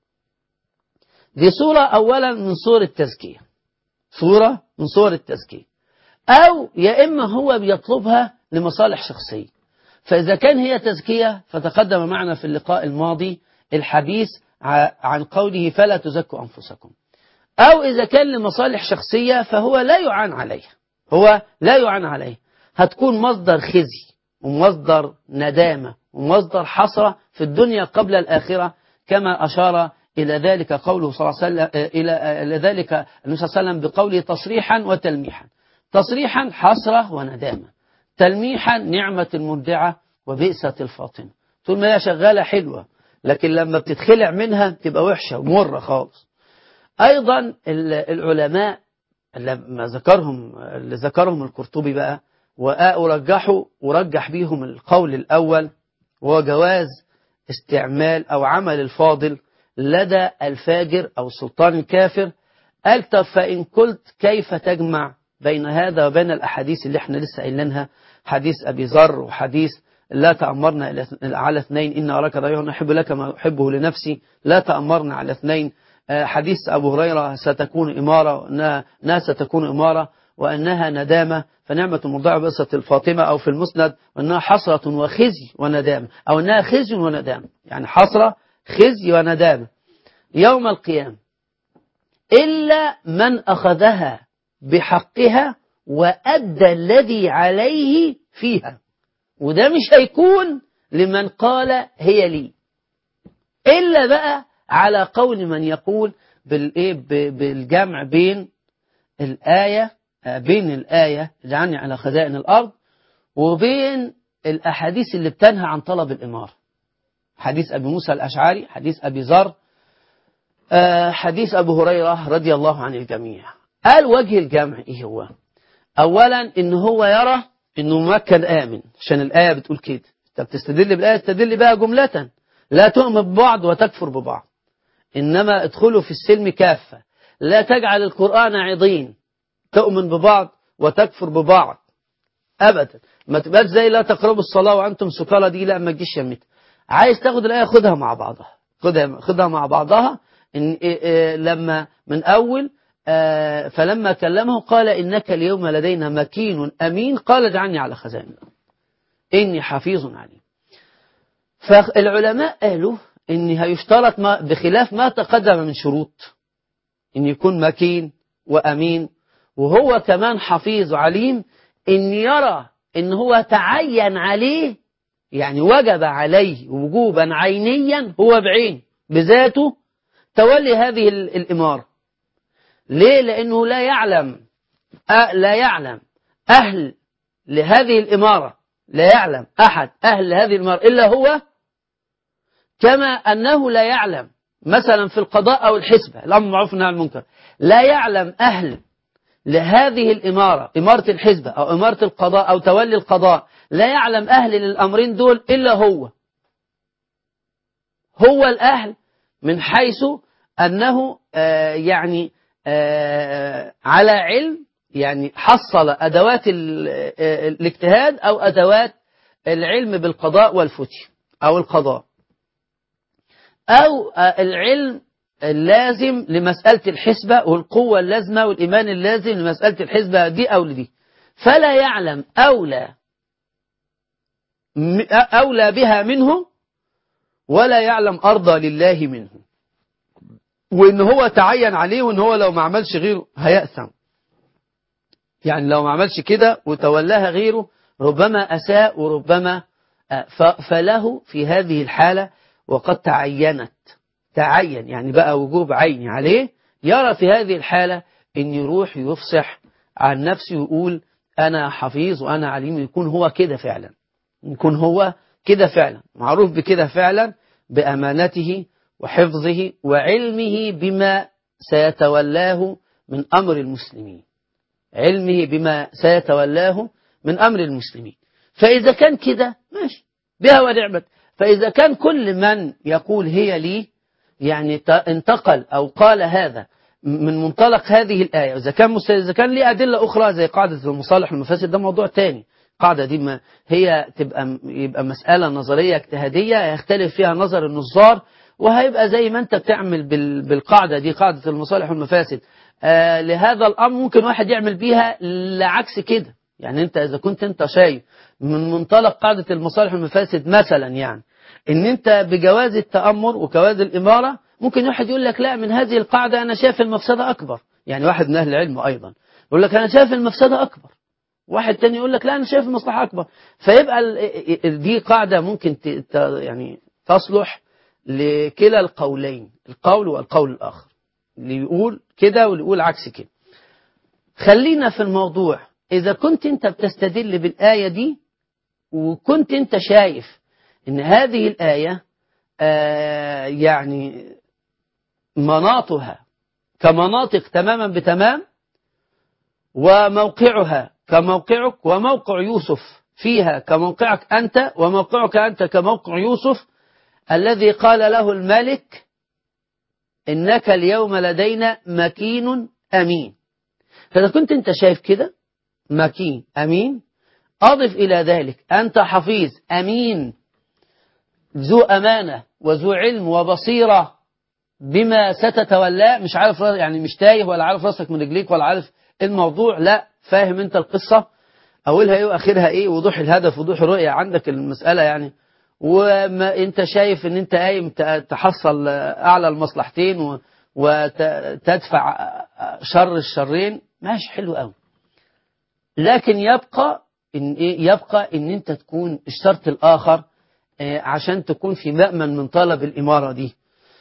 دي صورة أولا من صور التزكية صورة من صور التزكية أو يا إما هو بيطلبها لمصالح شخصية فإذا كان هي تزكية فتقدم معنا في اللقاء الماضي الحديث عن قوله فلا تزكوا أنفسكم أو إذا كان لمصالح شخصية فهو لا يعان عليه هو لا يعان عليه هتكون مصدر خزي ومصدر ندامة ومصدر حسرة في الدنيا قبل الآخرة كما أشار إلى ذلك قوله صلى الله عليه وسلم إلى ذلك النبي صلى الله عليه وسلم بقوله تصريحا وتلميحا تصريحا حسرة وندامة تلميحا نعمة المبدعة وبئسة الفاطمة طول ما هي شغالة حلوة لكن لما بتتخلع منها تبقى وحشة ومرة خالص أيضا العلماء لما ذكرهم اللي ذكرهم القرطبي بقى ورجحوا ورجح بيهم القول الأول وهو جواز استعمال أو عمل الفاضل لدى الفاجر أو السلطان الكافر قال طب فإن قلت كيف تجمع بين هذا وبين الأحاديث اللي احنا لسه قايلينها حديث أبي ذر وحديث لا تأمرنا على اثنين إن أراك ضيعا أحب لك ما أحبه لنفسي لا تأمرنا على اثنين حديث أبو هريرة ستكون إمارة وأنها ستكون إمارة وأنها ندامة فنعمة المرضعة بقصة الفاطمة أو في المسند وأنها حسرة وخزي وندامة أو أنها خزي وندامة يعني حسرة خزي وندامة يوم القيامة إلا من أخذها بحقها وأدى الذي عليه فيها وده مش هيكون لمن قال هي لي إلا بقى على قول من يقول بالجمع بين الآية بين الآية اجعلني على خزائن الأرض وبين الأحاديث اللي بتنهى عن طلب الإمارة حديث أبي موسى الأشعري حديث أبي ذر حديث أبو هريرة رضي الله عن الجميع قال وجه الجمع إيه هو أولا إن هو يرى إنه مكن آمن عشان الآية بتقول كده طب تستدل بالآية تستدل بها جملة لا تؤمن ببعض وتكفر ببعض إنما ادخلوا في السلم كافة لا تجعل القرآن عضين تؤمن ببعض وتكفر ببعض أبدا ما تبقاش زي لا تقربوا الصلاة وأنتم سكارى دي لا ما تجيش يمت عايز تاخد الآية خدها مع بعضها خدها خدها مع بعضها إن إيه إيه لما من أول آه فلما كلمه قال إنك اليوم لدينا مكين أمين قال اجعلني على خزائن الأرض إني حفيظ عليم فالعلماء قالوا إن هيشترط ما بخلاف ما تقدم من شروط إن يكون مكين وأمين وهو كمان حفيظ عليم إن يرى إن هو تعين عليه يعني وجب عليه وجوبا عينيا هو بعين بذاته تولي هذه الإمارة ليه لأنه لا يعلم أه لا يعلم أهل لهذه الإمارة لا يعلم أحد أهل لهذه الإمارة إلا هو كما أنه لا يعلم مثلا في القضاء أو الحسبة الأمر معروف عن المنكر لا يعلم أهل لهذه الإمارة إمارة الحزبة أو إمارة القضاء أو تولي القضاء لا يعلم أهل للأمرين دول إلا هو هو الأهل من حيث أنه آه يعني آه على علم يعني حصل أدوات الاجتهاد أو أدوات العلم بالقضاء والفتي أو القضاء أو العلم اللازم لمسألة الحسبة والقوة اللازمة والإيمان اللازم لمسألة الحسبة دي أو لدي فلا يعلم أولى أولى بها منه ولا يعلم أرضى لله منه وإن هو تعين عليه وإن هو لو ما عملش غيره هيأثم يعني لو ما عملش كده وتولاها غيره ربما أساء وربما فله في هذه الحالة وقد تعينت تعين يعني بقى وجوب عيني عليه يرى في هذه الحالة ان يروح يفصح عن نفسه ويقول انا حفيظ وانا عليم يكون هو كده فعلا يكون هو كده فعلا معروف بكده فعلا بأمانته وحفظه وعلمه بما سيتولاه من أمر المسلمين علمه بما سيتولاه من أمر المسلمين فإذا كان كده ماشي بها ونعمت فإذا كان كل من يقول هي لي يعني انتقل أو قال هذا من منطلق هذه الآية إذا كان إذا كان ليه أدلة أخرى زي قاعدة المصالح والمفاسد ده موضوع تاني القاعدة دي ما هي تبقى يبقى مسألة نظرية اجتهادية يختلف فيها نظر النظار وهيبقى زي ما أنت بتعمل بالقاعدة دي قاعدة المصالح والمفاسد آه لهذا الأمر ممكن واحد يعمل بيها لعكس كده يعني أنت إذا كنت أنت شايف من منطلق قاعدة المصالح والمفاسد مثلا يعني ان انت بجواز التأمر وجواز الإمارة ممكن واحد يقول لك لا من هذه القاعدة أنا شايف المفسدة أكبر يعني واحد من أهل العلم أيضا يقول لك أنا شايف المفسدة أكبر واحد تاني يقول لك لا أنا شايف المصلحة أكبر فيبقى دي قاعدة ممكن يعني تصلح لكلا القولين القول والقول الآخر اللي يقول كده واللي يقول عكس كده خلينا في الموضوع إذا كنت أنت بتستدل بالآية دي وكنت أنت شايف ان هذه الآية آه يعني مناطها كمناطق تماما بتمام وموقعها كموقعك وموقع يوسف فيها كموقعك أنت وموقعك أنت كموقع يوسف الذي قال له الملك إنك اليوم لدينا مكين أمين فإذا كنت أنت شايف كده مكين أمين أضف إلى ذلك أنت حفيظ أمين ذو أمانة وذو علم وبصيرة بما ستتولاه مش عارف يعني مش تايه ولا عارف راسك من رجليك ولا عارف الموضوع لا فاهم انت القصة أولها ايه وآخرها ايه وضوح الهدف وضوح الرؤية عندك المسألة يعني وما انت شايف ان انت قايم تحصل أعلى المصلحتين وتدفع شر الشرين ماشي حلو قوي لكن يبقى إن إيه يبقى ان انت تكون الشرط الآخر عشان تكون في مأمن من طلب الإمارة دي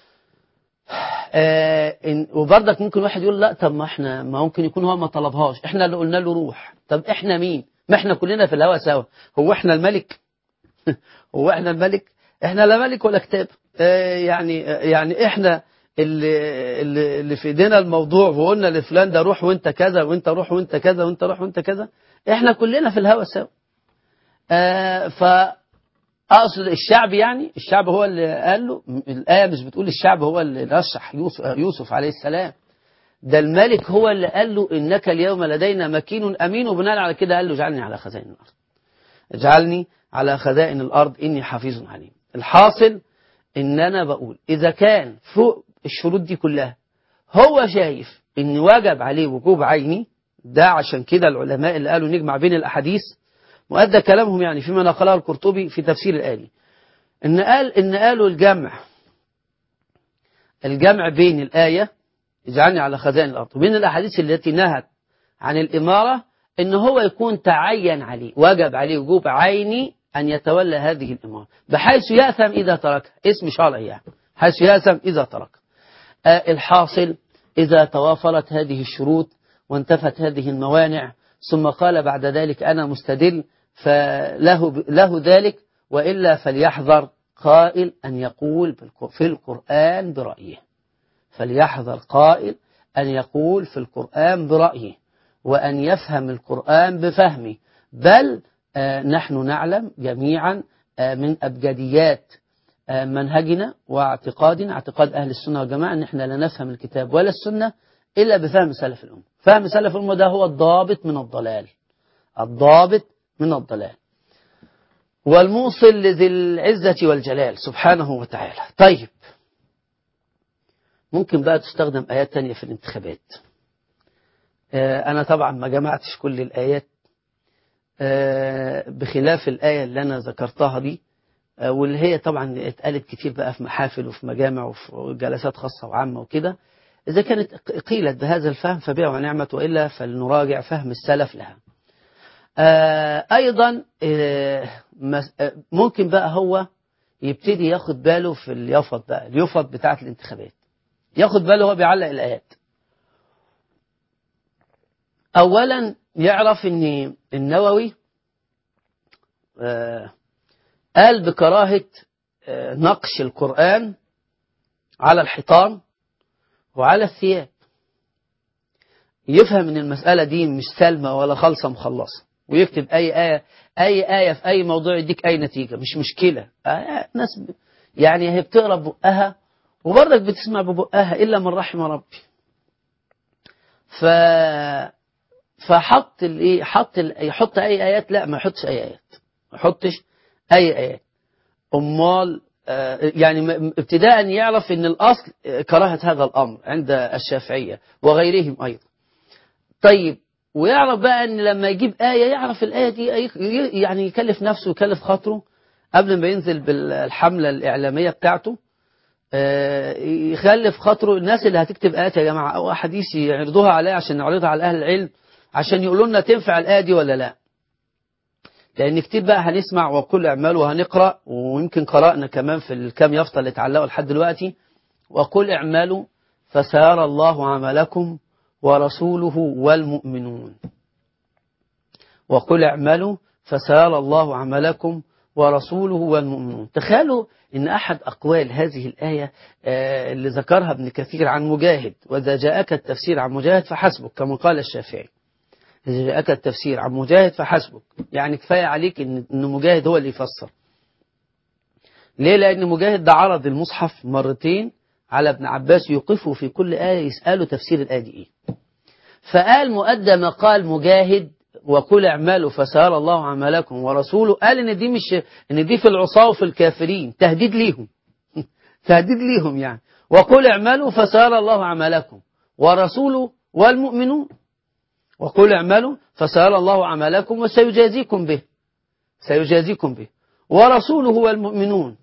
وبرضك ممكن واحد يقول لا طب ما احنا ما ممكن يكون هو ما طلبهاش احنا اللي قلنا له روح طب احنا مين ما احنا كلنا في الهوا سوا هو احنا الملك هو احنا الملك احنا لا ملك ولا كتاب يعني يعني احنا اللي, اللي, اللي في ايدينا الموضوع وقلنا لفلان ده روح وانت كذا وانت روح وانت كذا وانت روح وانت كذا احنا كلنا في الهوا سوا ف أقصد الشعب يعني الشعب هو اللي قال له الآية مش بتقول الشعب هو اللي رشح يوسف, يوسف عليه السلام ده الملك هو اللي قال له إنك اليوم لدينا مكين أمين وبناء على كده قال له اجعلني على خزائن الأرض اجعلني على خزائن الأرض إني حفيظ عليم الحاصل إن أنا بقول إذا كان فوق الشروط دي كلها هو شايف إن وجب عليه وجوب عيني ده عشان كده العلماء اللي قالوا نجمع بين الأحاديث وأدى كلامهم يعني فيما نقله القرطبي في تفسير الآلي إن قال إن قالوا الجمع الجمع بين الآية اجعلني على خزائن الأرض وبين الأحاديث التي نهت عن الإمارة إن هو يكون تعين عليه وجب عليه وجوب عيني أن يتولى هذه الإمارة بحيث يأثم إذا تركها اسم شرعي يعني حيث يأثم إذا ترك آه الحاصل إذا توافرت هذه الشروط وانتفت هذه الموانع ثم قال بعد ذلك أنا مستدل فله له ذلك وإلا فليحذر قائل أن يقول في القرآن برأيه فليحذر قائل أن يقول في القرآن برأيه وأن يفهم القرآن بفهمه بل آه نحن نعلم جميعا آه من أبجديات آه منهجنا واعتقادنا اعتقاد أهل السنة والجماعة أن احنا لا نفهم الكتاب ولا السنة إلا بفهم سلف الأمة فهم سلف الأمة ده هو الضابط من الضلال الضابط من الضلال والموصل لذي العزة والجلال سبحانه وتعالى طيب ممكن بقى تستخدم آيات تانية في الانتخابات أنا طبعا ما جمعتش كل الآيات بخلاف الآية اللي أنا ذكرتها دي واللي هي طبعا اتقالت كتير بقى في محافل وفي مجامع وفي جلسات خاصة وعامة وكده إذا كانت قيلت بهذا الفهم فبيع ونعمة وإلا فلنراجع فهم السلف لها أيضا ممكن بقى هو يبتدي ياخد باله في اليفط بقى اليفط بتاعة الانتخابات ياخد باله هو بيعلق الآيات أولا يعرف أن النووي قال بكراهة نقش القرآن على الحيطان وعلى الثياب يفهم ان المسألة دي مش سلمة ولا خالصة مخلصة ويكتب أي آية أي آية في أي موضوع يديك أي نتيجة مش مشكلة آه ناس يعني هي بتقرا ببقها وبرضك بتسمع ببقها إلا من رحم ربي ف فحط الايه حط ال... يحط اي ايات لا ما يحطش اي ايات ما يحطش اي ايات امال يعني ابتداء يعرف ان الاصل كراهه هذا الامر عند الشافعيه وغيرهم ايضا طيب ويعرف بقى ان لما يجيب ايه يعرف الايه دي يعني يكلف نفسه ويكلف خاطره قبل ما ينزل بالحمله الاعلاميه بتاعته يخلف خاطره الناس اللي هتكتب ايات يا جماعه او احاديث يعرضوها عليه عشان نعرضها على اهل العلم عشان يقولوا لنا تنفع الايه دي ولا لا لان كتير بقى هنسمع وكل اعمال وهنقرا ويمكن قرانا كمان في الكام يافطه اللي اتعلقوا لحد دلوقتي وقل اعملوا فسيرى الله عملكم ورسوله والمؤمنون وقل اعملوا فسيرى الله عملكم ورسوله والمؤمنون تخيلوا ان احد اقوال هذه الايه اللي ذكرها ابن كثير عن مجاهد واذا جاءك التفسير عن مجاهد فحسبك كما قال الشافعي إذا جاءك التفسير عن مجاهد فحسبك يعني كفاية عليك إن, إن مجاهد هو اللي يفسر ليه لأن مجاهد ده عرض المصحف مرتين على ابن عباس يوقفه في كل آية يسأله تفسير الآية دي إيه فقال مؤدى ما قال مجاهد وقل اعملوا فسيرى الله عملكم ورسوله قال ان دي مش ان دي في العصاة وفي الكافرين تهديد ليهم تهديد ليهم يعني وقل اعملوا فسيرى الله عملكم ورسوله والمؤمنون وقل اعملوا فسيرى الله عملكم وسيجازيكم به سيجازيكم به ورسوله والمؤمنون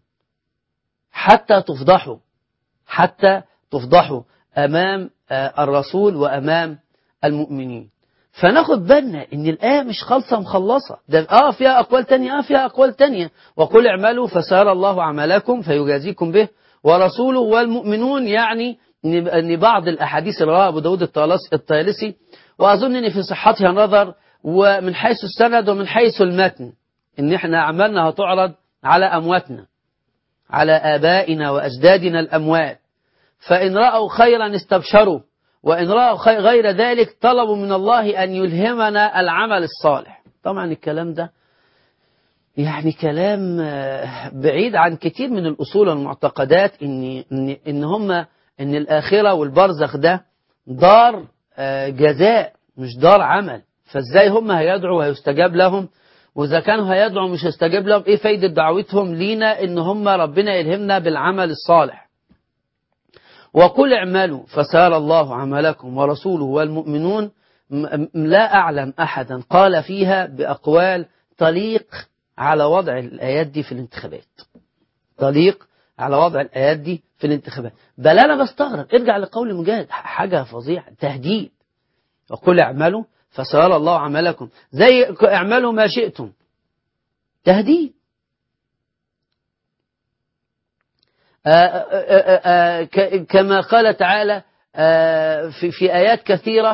حتى تفضحوا حتى تفضحوا أمام الرسول وأمام المؤمنين فناخد بالنا ان الآية مش خالصة مخلصة ده اه فيها أقوال تانية اه فيها أقوال تانية وقل اعملوا فسيرى الله عملكم فيجازيكم به ورسوله والمؤمنون يعني ان بعض الأحاديث اللي رواه أبو داود الطيالسي وأظن أن في صحتها نظر ومن حيث السند ومن حيث المتن إن إحنا أعمالنا هتعرض على أمواتنا على آبائنا وأجدادنا الأموات فإن رأوا خيرا استبشروا وإن رأوا غير ذلك طلبوا من الله أن يلهمنا العمل الصالح طبعا الكلام ده يعني كلام بعيد عن كتير من الأصول والمعتقدات إن, إن, إن هم إن الآخرة والبرزخ ده دار جزاء مش دار عمل فازاي هم هيدعوا وهيستجاب لهم واذا كانوا هيدعوا مش هيستجاب لهم ايه فايدة دعوتهم لينا ان هم ربنا يلهمنا بالعمل الصالح وقل اعملوا فسار الله عملكم ورسوله والمؤمنون لا اعلم احدا قال فيها باقوال تليق على وضع الايات دي في الانتخابات تليق على وضع الآيات دي في الانتخابات بل أنا بستغرب ارجع لقول مجاهد حاجة فظيعة تهديد وقل اعملوا فسيرى الله عملكم زي اعملوا ما شئتم تهديد آآ آآ كما قال تعالى في, في آيات كثيرة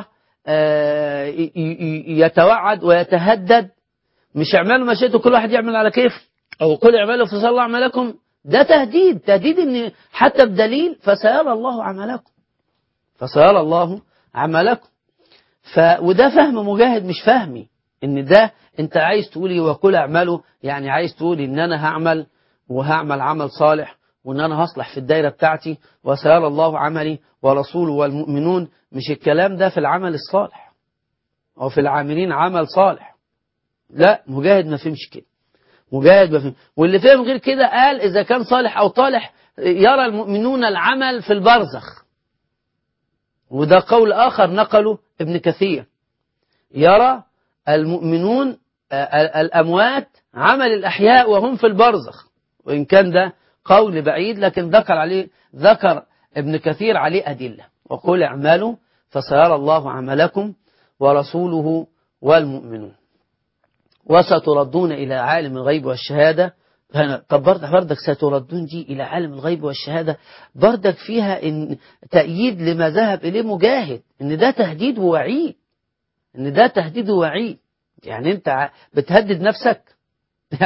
يتوعد ويتهدد مش اعملوا ما شئتم كل واحد يعمل على كيف أو قل اعملوا فسيرى الله عملكم ده تهديد تهديد ان حتى بدليل فسيرى الله عملكم فسيرى الله عملكم ف وده فهم مجاهد مش فهمي ان ده انت عايز تقولي وقل اعملوا يعني عايز تقولي ان انا هعمل وهعمل عمل صالح وان انا هصلح في الدايره بتاعتي وسيرى الله عملي ورسوله والمؤمنون مش الكلام ده في العمل الصالح او في العاملين عمل صالح لا مجاهد ما فهمش كده مجاهد ما فهم واللي فهم غير كده قال إذا كان صالح أو طالح يرى المؤمنون العمل في البرزخ وده قول آخر نقله ابن كثير يرى المؤمنون الأموات عمل الأحياء وهم في البرزخ وإن كان ده قول بعيد لكن ذكر عليه ذكر ابن كثير عليه أدلة وقل اعملوا فسيرى الله عملكم ورسوله والمؤمنون وستردون إلى عالم الغيب والشهادة طب بردك, بردك ستردون دي إلى عالم الغيب والشهادة بردك فيها إن تأييد لما ذهب إليه مجاهد إن ده تهديد ووعيد إن ده تهديد ووعيد يعني أنت بتهدد نفسك يعني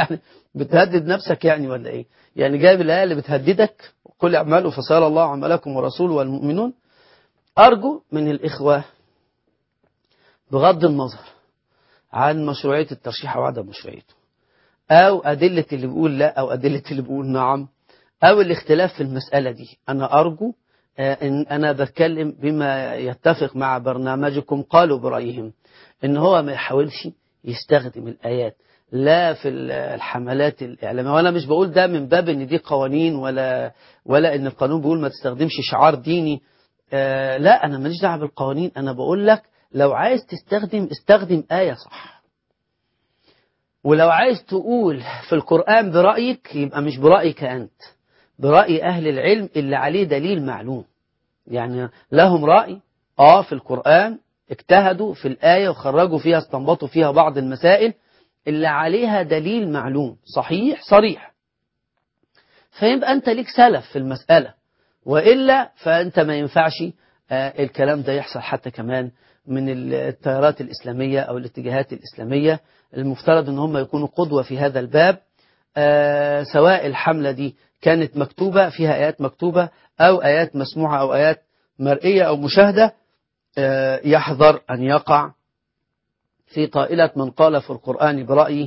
بتهدد نفسك يعني ولا ايه يعني جايب الآية اللي بتهددك كل أعماله فسأل الله عملكم ورسوله والمؤمنون أرجو من الإخوة بغض النظر عن مشروعية الترشيح أو عدم مشروعيته أو أدلة اللي بيقول لا أو أدلة اللي بيقول نعم أو الاختلاف في المسألة دي أنا أرجو إن أنا بتكلم بما يتفق مع برنامجكم قالوا برأيهم إن هو ما يحاولش يستخدم الآيات لا في الحملات الإعلامية وأنا مش بقول ده من باب إن دي قوانين ولا ولا إن القانون بيقول ما تستخدمش شعار ديني آه لا أنا ماليش دعوة بالقوانين أنا بقول لك لو عايز تستخدم استخدم آية صح ولو عايز تقول في القرآن برأيك يبقى مش برأيك أنت برأي أهل العلم اللي عليه دليل معلوم يعني لهم رأي آه في القرآن اجتهدوا في الآية وخرجوا فيها استنبطوا فيها بعض المسائل اللي عليها دليل معلوم صحيح صريح فيبقى أنت ليك سلف في المسألة وإلا فأنت ما ينفعش آه الكلام ده يحصل حتى كمان من التيارات الإسلامية أو الاتجاهات الإسلامية المفترض أن هم يكونوا قدوة في هذا الباب آه سواء الحملة دي كانت مكتوبة فيها آيات مكتوبة أو آيات مسموعة أو آيات مرئية أو مشاهدة آه يحذر أن يقع في طائلة من قال في القرآن برأيه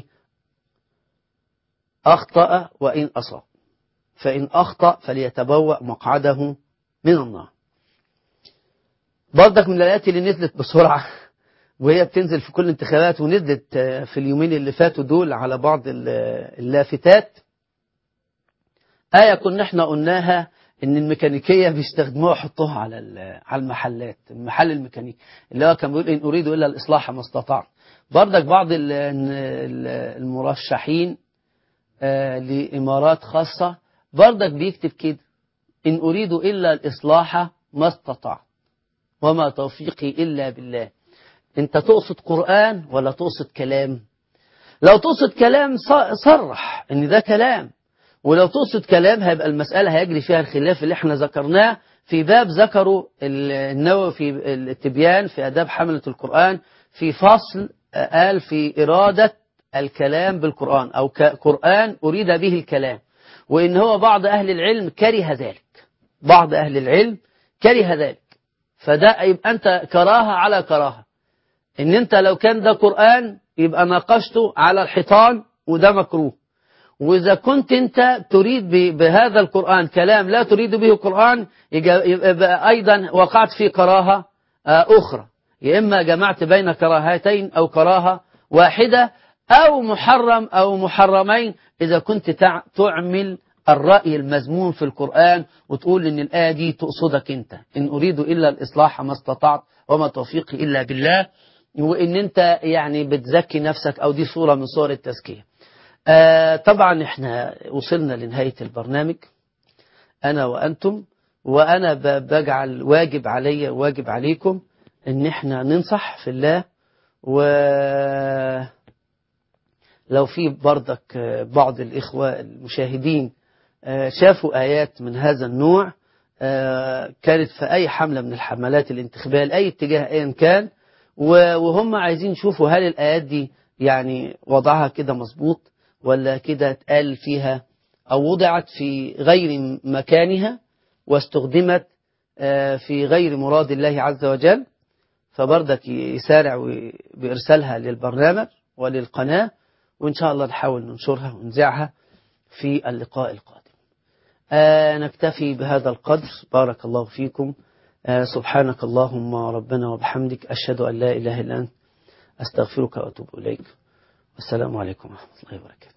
أخطأ وإن أصاب فإن أخطأ فليتبوأ مقعده من النار برضك من الآيات اللي نزلت بسرعة وهي بتنزل في كل الانتخابات ونزلت في اليومين اللي فاتوا دول على بعض اللافتات آية كنا احنا قلناها ان الميكانيكية بيستخدموها يحطوها على على المحلات المحل الميكانيكي اللي هو كان بيقول ان اريد الا الاصلاح ما استطعت برضك بعض المرشحين لامارات خاصة برضك بيكتب كده ان اريد الا الاصلاح ما استطعت وما توفيقي الا بالله انت تقصد قرآن ولا تقصد كلام لو تقصد كلام صرح ان ده كلام ولو تقصد كلام هيبقى المسألة هيجري فيها الخلاف اللي احنا ذكرناه في باب ذكروا النووي في التبيان في أداب حملة القرآن في فصل قال في إرادة الكلام بالقرآن أو قرآن أريد به الكلام وإن هو بعض أهل العلم كره ذلك بعض أهل العلم كره ذلك فده يبقى أنت كراهة على كراهة إن أنت لو كان ده قرآن يبقى ناقشته على الحيطان وده مكروه وإذا كنت أنت تريد بهذا القرآن كلام لا تريد به القرآن يبقى أيضا وقعت في كراهة أخرى يا إما جمعت بين كراهتين أو كراهة واحدة أو محرم أو محرمين إذا كنت تعمل الرأي المذموم في القرآن وتقول إن الآية دي تقصدك أنت إن أريد إلا الإصلاح ما استطعت وما توفيقي إلا بالله وإن أنت يعني بتزكي نفسك أو دي صورة من صور التزكية آه طبعا احنا وصلنا لنهاية البرنامج أنا وأنتم وأنا بجعل واجب علي واجب عليكم إن احنا ننصح في الله و لو في بردك بعض الإخوة المشاهدين شافوا آيات من هذا النوع كانت في أي حملة من الحملات الانتخابية لأي اتجاه أيا كان وهم عايزين يشوفوا هل الآيات دي يعني وضعها كده مظبوط ولا كده اتقال فيها أو وضعت في غير مكانها واستخدمت في غير مراد الله عز وجل فبردك يسارع بإرسالها للبرنامج وللقناة وإن شاء الله نحاول ننشرها ونذيعها في اللقاء القادم آه نكتفي بهذا القدر بارك الله فيكم آه سبحانك اللهم ربنا وبحمدك أشهد أن لا إله إلا أنت أستغفرك وأتوب إليك والسلام عليكم ورحمة الله وبركاته